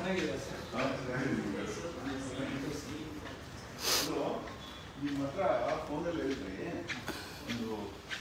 ಚೆನ್ನಾಗಿದೆ ಸರ್ ನಿಮ್ಮ ಹತ್ರ ಫೋನಲ್ಲಿ ಹೇಳಿದ್ರಿ ಒಂದು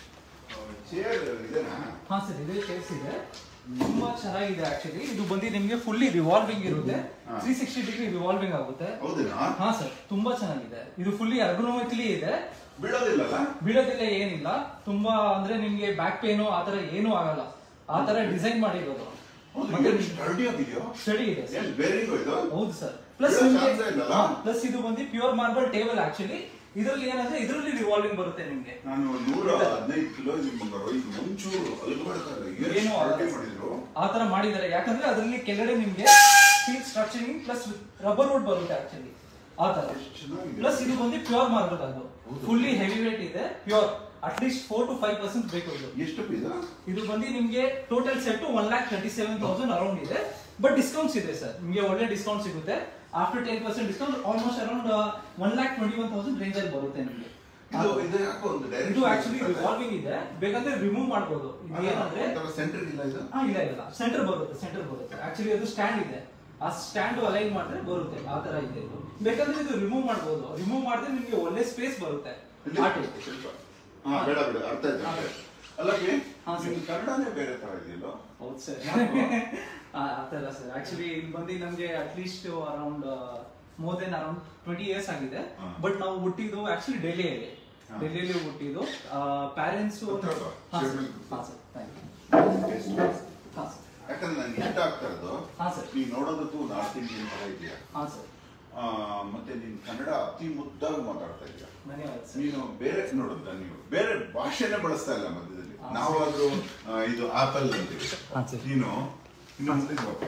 ಚೇರ್ ಇದೆನಾ ಹಾ ಸರ್ ಇದೇ ಕೇಸ್ ಇದೆ ತುಂಬಾ ಚೆನ್ನಾಗಿದೆ ಆಕ್ಚುಲಿ ಇದು ಬಂದು ನಿಮಗೆ ಫುಲ್ಲಿ ರಿವಾಲ್ವಿಂಗ್ ಇರುತ್ತೆ ಹಾ. ತ್ರೀ ಸಿಕ್ಸ್ಟಿ ಡಿಗ್ರಿ ರಿವಾಲ್ವಿಂಗ್ ಆಗುತ್ತೆ ಹೌದೇನಾ ಹಾ ಸರ್ ತುಂಬಾ ಚೆನ್ನಾಗಿದೆ ಇದು ಫುಲ್ಲಿ ಅರ್ಗೊನೋಮಿಕಲಿ ಇದೆ ಬೀಳೋದಿಲ್ಲಲ್ಲ ಬೀಳೋದಿಲ್ಲ ಏನಿಲ್ಲ ತುಂಬಾ ಅಂದ್ರೆ ನಿಮ್ಗೆ ಬ್ಯಾಕ್ ಪೇನು ಆತರ ಏನೂ ಆಗಲ್ಲ ಆ ತರ ಡಿಸೈನ್ ಮಾಡಿರೋದು ಹೌದು ಸ್ಟಡಿ ಆಗಿದೆಯೋ ಸ್ಟಡಿ ಇದೆ ಸರ್ ಏನ್ ಬೇರಿಂಗ್ ಇದು ಹೌದು ಸರ್ ಪ್ಲಸ್ ಬೀಳೋ chance ಏ ಇಲ್ಲಲ್ಲ? ಪ್ಲಸ್ ಇದು ಬಂದು ಪ್ಯೂರ್ ಮಾರ್ಬಲ್ ಟೇಬಲ್ ಆಕ್ಚುಲಿ ಇದರಲ್ಲಿ ಏನಂದ್ರೆ ಇದರಲ್ಲಿ ರಿವಾಲ್ವಿಂಗ್ ಬರುತ್ತೆ ನಿಮ್ಗೆ ನಾನು ನೂರ ಹದಿನೈದು ಕಿಲೋ ಬಂಗಾರ ಇದು ಒಂಚೂರು ಅಲ್ಲಿ ಮಾಡ್ತಾರೆ ಏನೂ ಆಗಲ್ಲ. ಮಾಡಿದ್ರು ಆ ತರ ಮಾಡಿದ್ದಾರೆ ಯಾಕಂದ್ರೆ ಅದರಲ್ಲಿ ಕೆಳಗಡೆ ನಿಮ್ಗೆ steel structuring plus rubber wood ಬರುತ್ತೆ ಆಕ್ಚುಲಿ ಆ ತರ ಎಷ್ಟು ಚೆನ್ನಾಗಿದೆ. ಪ್ಲಸ್ ಇದು ಬಂದು ಪ್ಯೂರ್ ಮಾರ್ಬಲ್ ಅದು ಫುಲ್ಲಿ ಹೆವಿ ವೇಟ್ ಇದೆ pure at least four to five percent ಬೇಕು ಇದು ಎಷ್ಟು ಪೀಸ ಇದು ಬಂದು ನಿಮ್ಗೆ total set one lakh thirty seven thousand around ಇದೆ ಬಟ್ ಡಿಸ್ಕೌಂಟ್ಸ್ ಇದೆ ಸರ್ ನಿಮಗೆ ಒಳ್ಳೆ ಡಿಸ್ಕೌಂಟ್ ಸಿಗುತ್ತೆ after ten percent discount almost around one lakh twenty one thousand range ಅಲ್ಲಿ ಬರುತ್ತೆ ನಿಮಗೆ ಇದು ಇದು ಯಾಕೋ ಒಂದು ಇದು ಆಕ್ಚುಲಿ ರಿವಾಲ್ವಿಂಗ್ ಇದೆ ಬೇಕಂದ್ರೆ ರಿಮೂವ್ ಮಾಡ್ಬೋದು ಇದು ಏನಂದ್ರೆ ಸೆಂಟರ್ ಇಲ್ಲ ಇದು ಹಾ ಇಲ್ಲ ಇಲ್ಲ ಸೆಂಟರ್ ಬರುತ್ತೆ ಸೆಂಟರ್ ಬರುತ್ತೆ ಆಕ್ಚುಲಿ ಅದು ಸ್ಟ್ಯಾಂಡ್ ಇದೆ ಆ ಸ್ಟ್ಯಾಂಡ್ ಅಲೈನ್ ಮಾಡಿದ್ರೆ ಬರುತ್ತೆ ಆ ತರ ಇದೆ ಇದು ಬೇಕಂದ್ರೆ ಇದು ರಿಮೂವ್ ಮಾಡ್ಬೋದು ರಿಮೂವ್ ಮಾಡಿದ್ರೆ ನಿಮಗೆ ಒಳ್ಳೆ ಸ್ಪೇಸ್ ಬರುತ್ತೆ ಇಲ್ಲಿ ಆ type. ಸ್ವಲ್ಪ. ಹಾ ಬೇಡ ಬೇಡ ಅರ್ಥ ಆಯ್ತು ಅರ್ಥ ಆಯ್ತು. ಅಲ್ಲಕ್ಕೆ ಹಾ, ಸರ್. ನಿಮ್ ಕನ್ನಡನೇ ಬೇರೆ ತರ ಇದೆಯಲ್ಲೋ ಹೌದು ಸರ್ ಆ ಥರ ಸರ್ ಆಕ್ಚುಲಿ ಇಲ್ಲಿ ಬಂದು ನಮಗೆ at least around more than around twenty years ಆಗಿದೆ ಹಾ. ಬಟ್ ನಾವು ಹುಟ್ಟಿದ್ದು ಆಕ್ಚುಲಿ ಡೆಲ್ಲಿಯಲ್ಲಿ ಹಾ. ಡೆಲ್ಲಿಯಲ್ಲಿ ಹುಟ್ಟಿದ್ದು ಪ್ಯಾರೆಂಟ್ಸ್ ಹತ್ರ ಬಾ, ಹಾಂ chair ಸರ್ ಮೇಲೆ ಕೂತ್ಕೊ. ಹಾಂ ಸರ್ ಥ್ಯಾಂಕ್ ಯು Taste. ಹಾಂ ಸರ್ ಯಾಕಂದ್ರೆ ನಂಗೆ ಇಷ್ಟ ಆಗ್ತಾ ಇರೋದು ಹಾಂ ಸರ್ ನೀನ್ ನೋಡೋದಕ್ಕೂ ನಾರ್ತ್ ಇಂಡಿಯನ್ ತರ ಇದೆಯಾ ಹಾಂ ಸರ್ ಆ, ಮತ್ತೆ ನೀನ್ ಕನ್ನಡ ಅತಿ ಮುದ್ದಾಗಿ ಮಾತಾಡ್ತಾ ಇದೀಯ ಧನ್ಯವಾದ ಸರ್ ನೀನು ಬೇರೆ ನೋಡುದ ನೀವು ಬೇರೆ ಭಾಷೆನೇ ಬಳಸ್ತಾ ಇಲ್ಲ ಮಧ್ಯದಲ್ಲಿ ಹಾ. ನಾವಾದ್ರೂ ಆ, ಇದು ಆಪಲ್ ಅಂತೀವಿ ಹಾ, ಸರ್. ನೀನು ಇನ್ನು ಮುಂದೆ ಬಾ.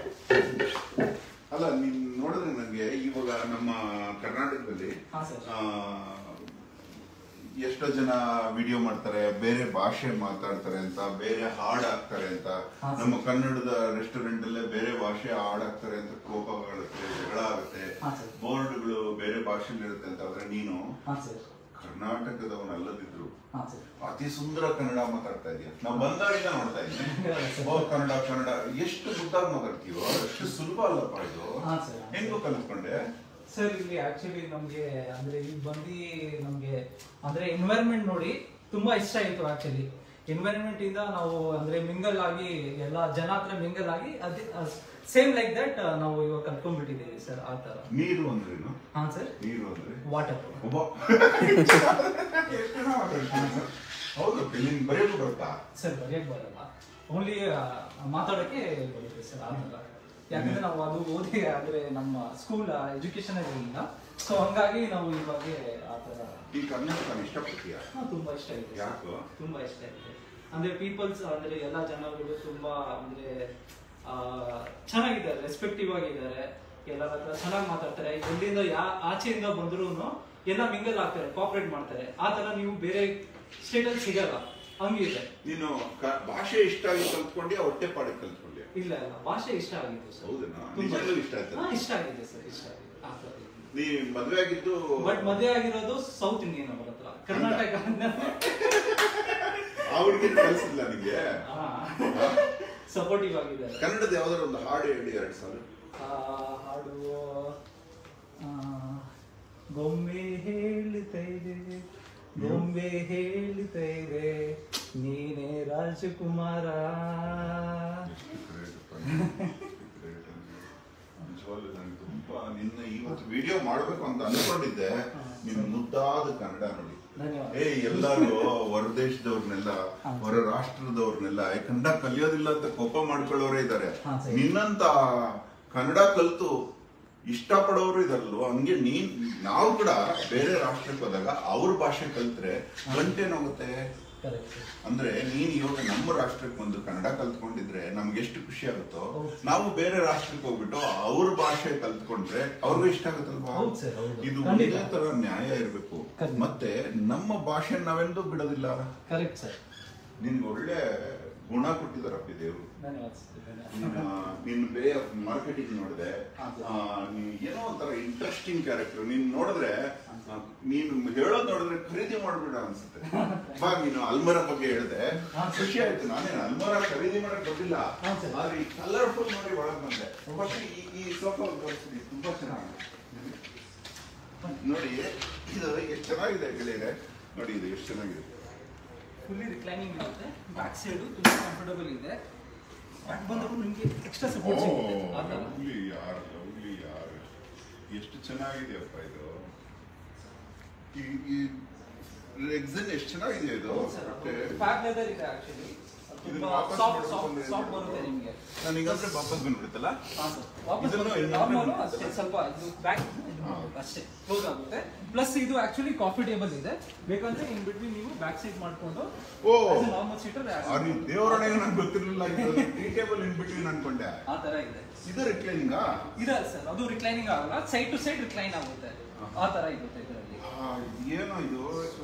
ಅಲ್ಲ ನೀನ್ ನೋಡಿದ್ರೆ ನನಗೆ ಇವಾಗ ನಮ್ಮ ಕರ್ನಾಟಕದಲ್ಲಿ ಹಾ, ಸರ್. ಆ, ಎಷ್ಟೋ ಜನ ವಿಡಿಯೋ ಮಾಡ್ತಾರೆ ಬೇರೆ ಭಾಷೆ ಮಾತಾಡ್ತಾರೆ ಅಂತ ಬೇರೆ ಹಾಡ್ ಹಾಕ್ತಾರೆ ಅಂತ ಹಾ, ಸರ್. ನಮ್ಮ ಕನ್ನಡದ ರೆಸ್ಟೋರೆಂಟ್ ಅಲ್ಲೇ ಬೇರೆ ಭಾಷೆ ಹಾಡ್ ಹಾಕ್ತಾರೆ ಅಂತ ಕೋಪಗುತ್ತೆ ಜಗಳ ಆಗುತ್ತೆ ಹಾ, ಸರ್. ಬೋರ್ಡ್ಗಳು ಬೇರೆ ಭಾಷೆಲಿ ಇರುತ್ತೆ ಅಂತ ಆದ್ರೆ ನೀನು ಹಾಂ ಸರ್ ಕರ್ನಾಟಕದವನಲ್ಲದಿದ್ರು ಹಾಂ ಸರ್ ಅತಿ ಸುಂದರ ಕನ್ನಡ ಮಾತಾಡ್ತಾ ಇದೀಯ ನಾವು ಬಂದಾಗಿಂದ ನೋಡ್ತಾ ಇದ್ದೀನಿ ಓ ಕನ್ನಡ ಕನ್ನಡ ಎಷ್ಟು ಮುದ್ದಾಗಿ ಮಾತಾಡ್ತೀವೋ ಅಷ್ಟು ಸುಲಭ ಅಲ್ಲಪ್ಪ ಇದು ಹಾ, ಸರ್. ಹೆಂಗೋ ಕಲಿತ್ಕೊಂಡೆ ಸರ್ ಇಲ್ಲಿ ಆಕ್ಚುಲಿ ನಮ್ಗೆ ಅಂದ್ರೆ ಇಲ್ಲಿ ಬಂದು ನಮ್ಗೆ ಅಂದ್ರೆ ಎನ್ವೈರನ್ಮೆಂಟ್ ನೋಡಿ ತುಂಬಾ ಇಷ್ಟ ಆಯ್ತು ಆಕ್ಚುಲಿ ಎನ್ವೈರನ್ಮೆಂಟ್ ಇಂದ ನಾವು ಅಂದ್ರೆ ಮಿಂಗಲ್ ಆಗಿ ಎಲ್ಲ ಜನ ಹತ್ರ ಮಿಂಗಲ್ ಆಗಿ ಅದೇ ಸೇಮ್ ಲೈಕ್ ದಟ್ ನಾವು ಇವಾಗ ಕಲ್ತ್ಕೊಂಡ್ಬಿಟ್ಟಿದ್ದೀವಿ ಸರ್ ಆ ತರ ನೀರು ಅಂದ್ರೇನು ಹಾ ಸರ್ ನೀರು ಅಂದ್ರೆ ವಾಟರ್ ಒಬ್ಬ ಎಷ್ಟು ಜನ ಮಾತಾಡ್ತಾರೆ ಸರ್? ಹೌದು ನಿನ್ ಬರೆಯೋದು ಬರುತ್ತಾ ಸರ್ ಬರೆಯಕ್ ಬರಲ್ಲ ಓನ್ಲಿ ಮಾತಾಡೋಕೆ ಬರುತ್ತೆ ಸರ್ ಆ ಥರ ಯಾಕಂದ್ರೆ ನಾವು ಅದು ಓದಿ ಅಂದ್ರೆ ನಮ್ಮ ಸ್ಕೂಲ್ ಎಜುಕೇಶನ್ ಇರಲಿಲ್ಲ ಸೊ ಹಂಗಾಗಿ ನಾವು ಇವಾಗ ಆ ಥರ ಈ ಕನ್ನಡ ನಾನು ಇಷ್ಟಪಡ್ತೀಯ ಹಾ, ತುಂಬಾ ಇಷ್ಟ ಆಗಿದೆ ಸರ್. ಯಾಕೋ? ತುಂಬಾ ಇಷ್ಟ ಆಗಿದೆ ಅಂದ್ರೆ ಪೀಪಲ್ಸ್ ಅಂದ್ರೆ ಎಲ್ಲ ಜನಗಳು ತುಂಬಾ ಅಂದ್ರೆ ಆ, ಚೆನ್ನಾಗಿದ್ದಾರೆ ರೆಸ್ಪೆಕ್ಟಿವ್ ಆಗಿದ್ದಾರೆ ಎಲ್ಲರ ಹತ್ರ ಚೆನ್ನಾಗಿ ಮಾತಾಡ್ತಾರೆ ಎಲ್ಲಿಂದ ಯಾ ಆಚೆಯಿಂದ ಬಂದ್ರು ಎಲ್ಲ ಮಿಂಗಲ್ ಆಗ್ತಾರೆ ಕೋಆಪರೇಟ್ ಮಾಡ್ತಾರೆ ಆ ತರ ನೀವು ಬೇರೆ ಸ್ಟೇಟ್ ಅಲ್ಲಿ ಸಿಗಲ್ಲ ಹಂಗಿದೆ ನೀನು ಕ- ಭಾಷೆ ಇಷ್ಟ ಆಗಿ ಕಲ್ತ್ಕೊಂಡೆ ಹೊಟ್ಟೆ ಪಾಡಿ ಕಲ್ತ್ಕೊಂಡೆ ಇಲ್ಲ ಇಲ್ಲ ಭಾಷೆ ಇಷ್ಟ ಆಗಿತ್ತು ಸರ್ ಹೌದೇನಾ? ತುಂಬಾ. ನಿಜವಾಗ್ಲೂ ಇಷ್ಟ ಆಯ್ತಾ? ಹಾ, ಇಷ್ಟ ಆಗಿದೆ ಸರ್ ಇಷ್ಟ ಆಗಿದೆ ಆ ಥರ ಇದೆ. ನೀ ಮದ್ವೆ ಆಗಿದ್ದು ಬಟ್ ಮದುವೆ ಆಗಿರೋದು ಸೌತ್ ಇಂಡಿಯನ್ ಅವ್ರ ಹತ್ರ ಕರ್ನಾಟಕ ಆ ಹುಡುಗಿ ಕಲ್ಸಿಲ್ಲ ನಿಂಗೆ ಸಪೋರ್ಟಿವ್ ಆಗಿದ್ದಾರೆ ಕನ್ನಡದ ಯಾವ್ದಾದ್ರು ಒಂದು ಹಾಡು ಹೇಳಿ ಎರಡು ಸಾಲು ಆ, ಹಾಡು ಆ, ಗೊಂಬೆ ಹೇಳ್ತಾ ಇದೆ ಗೊಂಬೆ ಹೇಳ್ತಾ ಇದೆ ನೀನೇ ರಾಜಕುಮಾರ ನಿಜವಾಗ್ಲೂ ನಂಗೆ ತುಂಬಾ ನಿನ್ನ ಇವತ್ತು ವಿಡಿಯೋ ಮಾಡ್ಬೇಕು ಅಂತ ಅನ್ಕೊಂಡಿದ್ದೆ ನಿನ್ ಮುದ್ದಾದ ಕನ್ನಡ ನೋಡಿ ಧನ್ಯವಾದ ಏ ಎಲ್ಲರೂ ಹೊರದೇಶದವ್ರನ್ನೆಲ್ಲ ಹೊರ ರಾಷ್ಟ್ರದವ್ರನ್ನೆಲ್ಲ ಏ, ಕನ್ನಡ ಕಲಿಯೋದಿಲ್ಲ ಅಂತ ಕೋಪ ಮಾಡ್ಕೊಳ್ಳೋರೇ ಇದ್ದಾರೆ ಹಾ, ಸರಿ. ನಿನ್ನಂತ ಕನ್ನಡ ಕಲ್ತು ಇಷ್ಟಪಡೋರು ಇದಾರಲ್ವ ಹಂಗೆ ನೀನ್ ನಾವು ಕೂಡ ಬೇರೆ ರಾಷ್ಟ್ರಕ್ಕೆ ಹೋದಾಗ ಅವ್ರ ಭಾಷೆ ಕಲ್ತ್ರೆ ಗಂಟೇನಾಗುತ್ತೆ ಕರೆಕ್ಟ್ ಅಂದ್ರೆ ನೀನ್ ಇವಾಗ ನಮ್ಮ ರಾಷ್ಟ್ರಕ್ಕೆ ಬಂದು ಕನ್ನಡ ಕಲ್ತ್ಕೊಂಡಿದ್ರೆ ನಮ್ಗೆ ಎಷ್ಟು ಖುಷಿ ಆಗುತ್ತೋ ಹೌದು. ನಾವು ಬೇರೆ ರಾಷ್ಟ್ರಕ್ಕೆ ಹೋಗ್ಬಿಟ್ಟು ಅವ್ರ ಭಾಷೆ ಕಲ್ತ್ಕೊಂಡ್ರೆ ಅವ್ರಿಗೂ ಇಷ್ಟ ಆಗುತ್ತಲ್ವಾ ಹೌದು ಸರ್, ಹೌದು. ಇದು ಖಂಡಿತ. ಇದೇ ತರ ನ್ಯಾಯ ಇರಬೇಕು ಖಂಡಿತ. ಮತ್ತೆ ನಮ್ಮ ಭಾಷೆ ನಾವೆಂದೂ ಬಿಡೋದಿಲ್ಲ ಕರೆಕ್ಟ್ ಸರ್ ನಿನ್ಗೆ ಒಳ್ಳೆ ಗುಣ ಕೊಟ್ಟಿದಾರಪ್ಪ ದೇವರು ಧನ್ಯವಾದ ಸರ್ ಧನ್ಯವಾದ ನಿನ್ನ ನಿನ್ನ ಬೇ ಮಾರ್ಕೆಟಿಂಗ್ ನೋಡಿದೆ ಹಾ, ಸರ್. ಆ, ನೀನ್ ಏನೋ ಒಂಥರ ಇಂಟ್ರೆಸ್ಟಿಂಗ್ ಕ್ಯಾರೆಕ್ಟರ್ ನೀನ್ ನೋಡಿದ್ರೆ ಆ, ನೀನು ಹೇಳೋದ್ ನೋಡಿದ್ರೆ ಖರೀದಿ ಮಾಡ್ಬೇಡ ಅನ್ಸುತ್ತೆ ಬಾ ನೀನು ಅಲ್ಮರ ಬಗ್ಗೆ ಹೇಳಿದೆ ಖುಷಿ ಆಯ್ತು ನಾನೇನು ಅಲ್ಮರ ಖರೀದಿ ಮಾಡಕ್ ಗೊತ್ತಿಲ್ಲ ಹಾ, ಸರ್. ಆದ್ರೆ ಈ ಕಲರ್ಫುಲ್ ನೋಡಿ ಒಳಗ್ ಬಂದೆ ಫಸ್ಟ್ ಈ ಈ ಸೋಫಾ ತೋರಿಸ್ತೀನಿ ತುಂಬಾ ಚೆನ್ನಾಗಿದೆ ನೋಡಿ ಇದು ಎಷ್ಟು ಚೆನ್ನಾಗಿದೆ ಗೆಳೆಯರೆ ನೋಡಿ ಇದು ಎಷ್ಟು ಚೆನ್ನಾಗಿದೆ ಫುಲ್ಲಿ ರಿಕ್ಲೈನಿಂಗ್ ಇರುತ್ತೆ ಬ್ಯಾಕ್ ಸೈಡು ತುಂಬಾ ಕಂಫರ್ಟಬಲ್ ಇದೆ ಬ್ಯಾಕ್ ಬಂದರೂ ನಿಮಗೆ ಎಕ್ಸ್ಟ್ರಾ ಸಪೋರ್ಟ್ ಸಿಗುತ್ತೆ ಆ ಥರ ಲವ್ಲಿ ಯಾರ್ ಲವ್ಲಿ ಯಾರ್ ಎಷ್ಟು ಚೆನ್ನಾಗಿದೆಯಪ್ಪ ಇದು ಈ ಈ ಎಕ್ಸಿನ್ ಎಷ್ಟು ಚೆನ್ನಾಗಿದೆ ಇದು ಮತ್ತೆ ಫ್ಯಾಬ್ ಲೆದರ್ ಇದೆ ಆಕ್ಚುಲಿ ಇದನ್ನ ತುಂಬಾ ವಾಪಸ್ ಸಾಫ್ಟ್ ಮಾಡ್ಬೇಕು ಸಾಫ್ಟ್ ಅಂದ್ರೆ ಸಾಫ್ಟ್ ಬರುತ್ತೆ ನಿಮಗೆ ನನಗಂದ್ರೆ ವಾಪಸ್ ಬಂದ್ಬಿಡುತ್ತಲ್ಲ ಹಾಂ ಸರ್ ವಾಪಸ್ ಇದನ್ನು ಬರುತ್ತೆ ಇನ್ನೊಂದು ನಾರ್ಮಲ್ ಬರುತ್ತೆ ಅಷ್ಟೇ ಸರ್. ಸ್ವಲ್ಪ ಇದು ಬ್ಯಾಕ್ ಅಷ್ಟೇ ಕ್ಲೋಸ್ ಆಗುತ್ತೆ ಪ್ಲಸ್ ಇದು ಆಕ್ಚುಲಿ ಕಾಫಿ ಟೇಬಲ್ ಇದೆ ಬೇಕಂದ್ರೆ ಇನ್ ಬಿಟ್ವೀನ್ ನೀವು ಬ್ಯಾಕ್ ಸೈಡ್ ಮಾಡ್ಕೊಂಡು ಓ ನಾರ್ಮಲ್ ಸೀಟರ್ ಆ ನೀವು ದೇವರೊಳಗೆ ನಂಗೆ ಗೊತ್ತಿರಲಿಲ್ಲ ಇದು ಟೀ ಟೇಬಲ್ ಇನ್ ಬಿಟ್ವೀನ್ ಅನ್ಕೊಂಡೆ ಆ ತರ ಇದೆ ಇದು ರಿಕ್ಲೈನಿಂಗಾ ಇದೆ ಸರ್ ಅದು ರಿಕ್ಲೈನಿಂಗ್ ಆಗಲ್ಲ ಸೈಡ್ ಟು ಸೈಡ್ ರಿಕ್ಲೈನ್ ಆಗುತ್ತೆ ಆ ತರ ಇರುತ್ತೆ ಇದರಲ್ಲಿ ಏನೋ ಇದು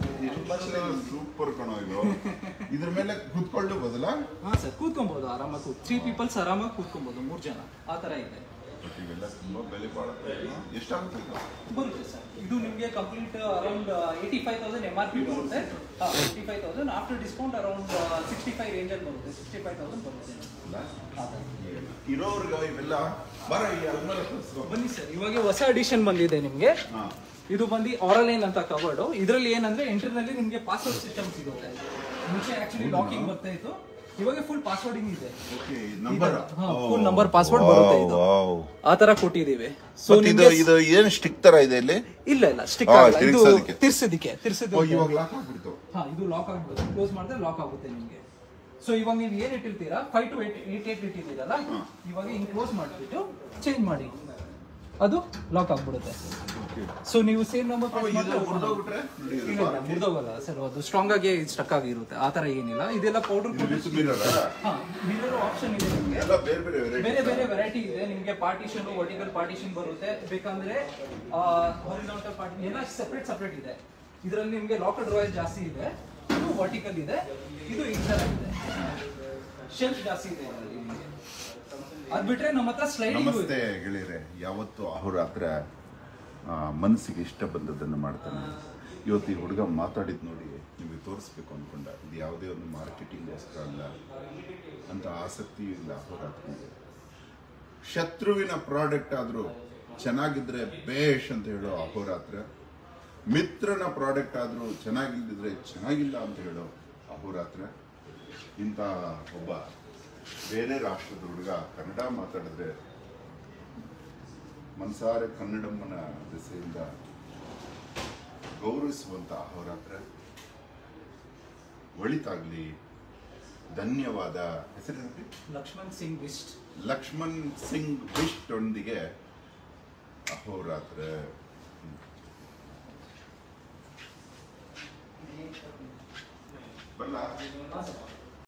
ಸೂಪರ್ ಕಣೋ ಇದು ಇದ್ರ ಮೇಲೆ ಕುತ್ಕೊಳ್ಳು ಬದಲ ಹಾ ಸರ್ ಕೂತ್ಕೊಬಹುದು ಆರಾಮಾಗಿ ಕೂತ್ ತ್ರೀ ಪೀಪಲ್ಸ್ ಆರಾಮಾಗಿ ಕೂತ್ಕೊಬಹುದು ಮೂರ್ ಜನ ಆ ತರ ಇದೆ ಬಟ್ ಇವೆಲ್ಲ ತುಂಬಾ ಬೆಲೆ ಬಾಳುತ್ತೆ ಎಷ್ಟಾಗುತ್ತೆ ಇದು? ಬರುತ್ತೆ ಸರ್ ಇದು ನಿಮಗೆ complete around eighty five thousand M R P ಬರುತ್ತೆ eighty five thousand after discount around sixty five ರೇಂಜಲ್ಲಿ ಬರುತ್ತೆ ಸಿಕ್ಸ್ಟಿ ಫೈವ್ ತೌಸಂಡ್ ಬರುತ್ತೆ ಅಲ್ಲ? ಆ ಥರ ಇರೋರ್ಗ ಇವೆಲ್ಲ ಬರ ಈ ಅಲ್ಮರ ತೋರಿಸ್ಕೊ. ಬನ್ನಿ ಸರ್ ಇವಾಗ ಹೊಸ ಅಡಿಷನ್ ಬಂದಿದೆ ನಿಮಗೆ ಹಾ ಇದು ಬಂದು ಆರಲೈನ್ ಅಂತ ಕವರ್ಡ್ ಇದರಲ್ಲಿ ಏನಂದ್ರೆ ಎಂಟ್ರಿನಲ್ಲಿ ನಿಮಗೆ ಪಾಸ್ವರ್ಡ್ ಸಿಸ್ಟಮ್ ಸಿಗುತ್ತೆ ಮುಂಚೆ ಆಕ್ಚುಲಿ ಲಾಕಿಂಗ್ ಬರ್ತಾ ಇತ್ತು ಇವಾಗ ಫುಲ್ ಪಾಸ್ವರ್ಡಿಂಗ್ ಇದೆ ಓಕೆ ನಂಬರ್ ಹಾ, full number password ಬರುತ್ತೆ ಇದು. ಆ ತರ ಕೊಟ್ಟಿದೀವಿ ಸೊ ಇದು ಇದು ಏನ್ ಸ್ಟಿಕ್ ತರ ಇದೆ ಇಲ್ಲಿ ಇಲ್ಲ ಇಲ್ಲ ಸ್ಟಿಕ್ ಹಾ, ಆಗಲ್ಲ ಇದು ತಿರ್ಗ್ಸೋದಕ್ಕೆ. ತಿರ್ಸೋದಿಕ್ಕೆ ಓ, ತಿರ್ಸೋದು ಇವಾಗ ಲಾಕ್ ಆಗ್ಬಿಡ್ತು ಹಾ ಇದು ಲಾಕ್ ಆಗ್ಬೋದು ಕ್ಲೋಸ್ ಮಾಡಿದ್ರೆ ಲಾಕ್ ಆಗುತ್ತೆ ನಿಮಗೆ ಸೊ ಇವಾಗ ನೀವು ಏನ್ ಇಟ್ಟಿರ್ತೀರಾ five two eight eight eight ಇಟ್ಟಿದ್ದೀರಲ್ಲ ಇವಾಗ ಹಿಂಗ್ ಕ್ಲೋಸ್ ಮಾಡಿಬಿಟ್ಟು ಚೇಂಜ್ ಮಾಡಿ ಅದು ಲಾಕ್ ಆಗ್ಬಿಡುತ್ತೆ ಸೊ ನೀವು ಸೇಮ್ ನಂಬರ್ ಅವ ಇದು ಮುರ್ದೋಗ್ಬಿಟ್ರೆ ನೋಡಿ ಇದು ಬಾರಕ್ಕೆ. ಮುರಿದೋಗಲ್ಲ ಸರ್ ಅದು ಸ್ಟ್ರಾಂಗ್ ಆಗಿ ಸ್ಟಕ್ ಆಗಿರುತ್ತೆ ಆ ತರ ಏನಿಲ್ಲ ಇದೆಲ್ಲ ಪೌಡರ್ ಇದು ಬಿತ್ತು ಮಿರರ ಹಾ ಮಿರರ್ ಆಪ್ಷನ್ ಇದೆ ನಿಮಗೆ ಎಲ್ಲ ಬೇರೆ ಬೇರೆ ಬೇರೆ ವೆರೈಟಿ ಬೇರೆ ವೆರೈಟಿ ಇದೆ ನಿಮಗೆ ಪಾರ್ಟಿಷನ್ ವರ್ಟಿಕಲ್ ಪಾರ್ಟಿಷನ್ ಬರುತ್ತೆ ಬೇಕಂದ್ರೆ ಹಾರಿಜಾಂಟಲ್ ಪಾರ್ಟಿ ಎಲ್ಲ ಸೆಪರೇಟ್ ಸೆಪರೇಟ್ ಇದೆ ಇದರಲ್ಲಿ ನಿಮಗೆ ಲಾಕರ್ ಡ್ರಾಯರ್ ಜಾಸ್ತಿ ಇದೆ ಇದು ವರ್ಟಿಕಲ್ ಇದೆ ಇದು ಈ ತರ ಇದೆ ಶೆಲ್ಫ್ ಜಾಸ್ತಿ ಇದೆ ಇದರಲ್ಲಿ ನಿಮಗೆ ಅದ್ ಬಿಟ್ರೆ ನಮ್ಮ ಹತ್ರ ಸ್ಲೈಡಿಂಗ್ ನಮಸ್ತೆ ಗೆಳೆಯರೆ ಯಾವತ್ತು ಅಹೋರಾತ್ರ ಆ, ಮನಸ್ಸಿಗೆ ಇಷ್ಟ ಬಂದದ್ದನ್ನು ಮಾಡ್ತಾನೆ ಇವತ್ತು ಈ ಹುಡುಗ ಮಾತಾಡಿದ್ ನೋಡಿ ನಿಮಗೆ ತೋರಿಸ್ಬೇಕು ಅನ್ಕೊಂಡ ಇದು ಯಾವುದೇ ಒಂದು ಮಾರ್ಕೆಟಿಂಗ್ಗೋಸ್ಕರ ಅಲ್ಲ ಅಂತ ಆಸಕ್ತಿಯೂ ಇಲ್ಲ ಅಹೋರಾತ್ರನಿಗೆ ಶತ್ರುವಿನ ಪ್ರಾಡಕ್ಟ್ ಆದರೂ ಚೆನ್ನಾಗಿದ್ರೆ ಬೇಷ್ ಅಂತ ಹೇಳೋ ಅಹೋರಾತ್ರ ಮಿತ್ರನ ಪ್ರಾಡಕ್ಟ್ ಆದರೂ ಚೆನ್ನಾಗಿಲ್ಲದಿದ್ರೆ ಚೆನ್ನಾಗಿಲ್ಲ ಅಂತ ಹೇಳೋ ಅಹೋರಾತ್ರ ಇಂಥ ಒಬ್ಬ ಬೇರೆ ರಾಷ್ಟ್ರದ ಹುಡುಗ ಕನ್ನಡ ಮಾತಾಡಿದ್ರೆ ಮನಸಾರೆ ಕನ್ನಡಮ್ಮನ ದೆಸೆಯಿಂದ ಗೌರವಿಸುವಂತ ಅಹೋರಾತ್ರ ಒಳಿತಾಗ್ಲಿ ಧನ್ಯವಾದ ಹೆಸರೇನ್ರಿ ಲಕ್ಷ್ಮಣ್ ಸಿಂಗ್ ಬಿಸ್ಟ್ ಲಕ್ಷ್ಮಣ್ ಸಿಂಗ್ ಬಿಸ್ಟ್ ಒಂದಿಗೆ ಅಹೋರಾತ್ರ ಬರಲ್ಲ ಹಾ ಸರ್